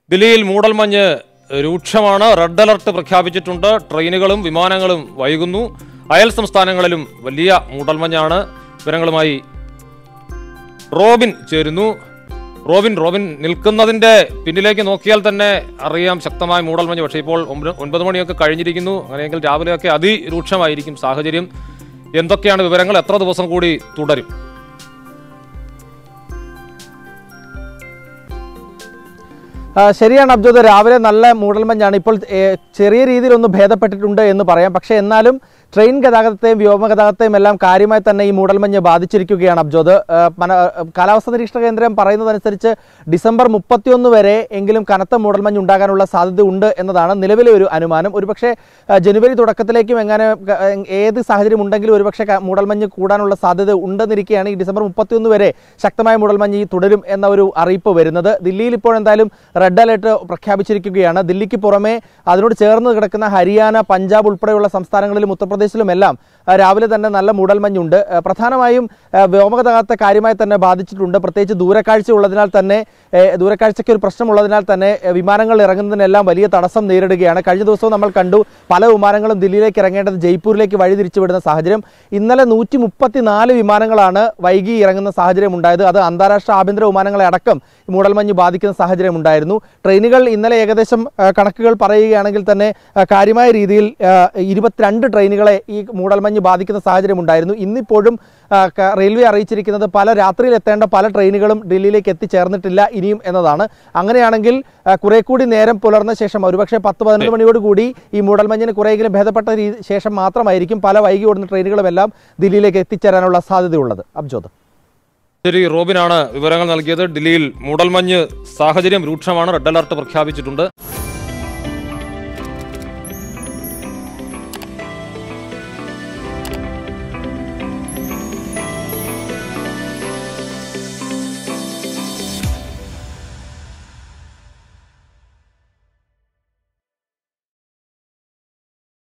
ദില്ലിയിൽ മൂടൽമഞ്ഞ് രൂക്ഷമാണ് റെഡ് അലർട്ട് പ്രഖ്യാപിച്ചിട്ടുണ്ട് ട്രെയിനുകളും വിമാനങ്ങളും വൈകുന്നു അയൽ സംസ്ഥാനങ്ങളിലും വലിയ മൂടൽമഞ്ഞാണ് വിവരങ്ങളുമായി റോബിൻ ചേരുന്നു റോബിൻ റോബിൻ നിൽക്കുന്നതിന്റെ പിന്നിലേക്ക് നോക്കിയാൽ തന്നെ അറിയാം ശക്തമായ മൂടൽമഞ്ഞ് പക്ഷേ ഇപ്പോൾ ഒമ്പത് ഒൻപത് മണിയൊക്കെ കഴിഞ്ഞിരിക്കുന്നു അങ്ങനെയെങ്കിൽ രാവിലെയൊക്കെ അതിരൂക്ഷമായിരിക്കും സാഹചര്യം എന്തൊക്കെയാണ് വിവരങ്ങൾ എത്ര ദിവസം കൂടി തുടരും ആ, ശരിയാണ് അബ്ജോദ് രാവിലെ നല്ല മൂടൽമഞ്ഞാണ് ഇപ്പോൾ ഏ, ചെറിയ രീതിയിൽ ഒന്ന് ഭേദപ്പെട്ടിട്ടുണ്ട് എന്ന് പറയാം പക്ഷേ എന്നാലും ട്രെയിൻ ഗതാഗതത്തെയും വ്യോമഗതാഗതത്തെയും എല്ലാം കാര്യമായി തന്നെ ഈ മൂടൽമഞ്ഞ് ബാധിച്ചിരിക്കുകയാണ് അബ്ജോദ് ആ, മന- ആ, കാലാവസ്ഥാ നിരീക്ഷണ കേന്ദ്രം പറയുന്നതനുസരിച്ച് ഡിസംബർ മുപ്പത്തിയൊന്ന് വരെ എങ്കിലും കനത്ത മൂടൽമഞ്ഞ് ഉണ്ടാകാനുള്ള സാധ്യത ഉണ്ട് എന്നതാണ് നിലവിലെ ഒരു അനുമാനം ഒരുപക്ഷെ ആ, ജനുവരി തുടക്കത്തിലേക്കും എങ്ങനെ ക- ഏത് സാഹചര്യം ഉണ്ടെങ്കിലും ഒരുപക്ഷെ ക- മൂടൽമഞ്ഞ് കൂടാനുള്ള സാധ്യത ഉണ്ടെന്നിരിക്കെയാണ് ഈ ഡിസംബർ മുപ്പത്തിയൊന്ന് വരെ ശക്തമായ മൂടൽമഞ്ഞ് ഈ തുടരും എന്ന ഒരു അറിയിപ്പ് വരുന്നത് ദില്ലിയിൽ ഇപ്പോൾ എന്തായാലും റെഡ് അലർട്ട് പ്രഖ്യാപിച്ചിരിക്കുകയാണ് ദില്ലിക്ക് പുറമെ അതിനോട് ചേർന്ന് കിടക്കുന്ന ഹരിയാന പഞ്ചാബ് ഉൾപ്പെടെയുള്ള സംസ്ഥാനങ്ങളിലും ഉത്തർപ്രദേശിലുമെല്ലാം ആ, രാവിലെ തന്നെ നല്ല മൂടൽമഞ്ഞുണ്ട് ആ, പ്രധാനമായും ആ, വ്യോമഗതാഗതത്തെ കാര്യമായി തന്നെ ബാധിച്ചിട്ടുണ്ട് പ്രത്യേകിച്ച് ദൂരക്കാഴ്ച ഉള്ളതിനാൽ തന്നെ ഏ, ദൂരക്കാഴ്ചയ്ക്ക് ഒരു പ്രശ്നമുള്ളതിനാൽ തന്നെ ഏ, വിമാനങ്ങൾ ഇറങ്ങുന്നതിനെല്ലാം വലിയ തടസ്സം നേരിടുകയാണ് കഴിഞ്ഞ ദിവസവും നമ്മൾ കണ്ടു പല വിമാനങ്ങളും ദില്ലിയിലേക്ക് ഇറങ്ങേണ്ടത് ജയ്പൂരിലേക്ക് വഴി തിരിച്ചുവിടുന്ന സാഹചര്യം ഇന്നലെ നൂറ്റി മുപ്പത്തിനാല് വിമാനങ്ങളാണ് വൈകി ഇറങ്ങുന്ന സാഹചര്യം ഉണ്ടായത് അത് അന്താരാഷ്ട്ര ആഭ്യന്തര വിമാനങ്ങളെ അടക്കം ഈ മൂടൽമഞ്ഞ് ബാധിക്കുന്ന സാഹചര്യം ഉണ്ടായിരുന്നു ട്രെയിനുകൾ ഇന്നലെ ഏകദേശം ആ, കണക്കുകൾ പറയുകയാണെങ്കിൽ തന്നെ ആ, കാര്യമായ രീതിയിൽ ആ, ഇരുപത്തിരണ്ട് ട്രെയിനുകളെ ഈ മൂടൽമഞ്ഞ് ബാധിക്കുന്ന സാഹചര്യം ഉണ്ടായിരുന്നു ഇന്നിപ്പോഴും ആ, ക- റെയിൽവേ അറിയിച്ചിരിക്കുന്നത് പല രാത്രിയിൽ എത്തേണ്ട പല ട്രെയിനുകളും ഡൽഹിയിലേക്ക് എത്തിച്ചേർന്നിട്ടില്ല ഇനിയും എന്നതാണ് അങ്ങനെയാണെങ്കിൽ ആ, കുറെ കൂടി നേരം പുലർന്ന ശേഷം ഒരുപക്ഷെ പത്ത് പതിനൊന്ന് മണിയോട് കൂടി ഈ മൂടൽമഞ്ഞിന് കുറെയെങ്കിലും ഭേദപ്പെട്ട രീതി ശേഷം മാത്രമായിരിക്കും പല വൈകി ഓടുന്ന ട്രെയിനുകളുമെല്ലാം ദില്ലിയിലേക്ക് എത്തിച്ചേരാനുള്ള സാധ്യതയുള്ളത് അബ്ജോദ് ശരി റോബിനാണ് വിവരങ്ങൾ നൽകിയത് ദില്ലിയിൽ മൂടൽമഞ്ഞ് സാഹചര്യം രൂക്ഷമാണ് റെഡ് അലർട്ട് പ്രഖ്യാപിച്ചിട്ടുണ്ട്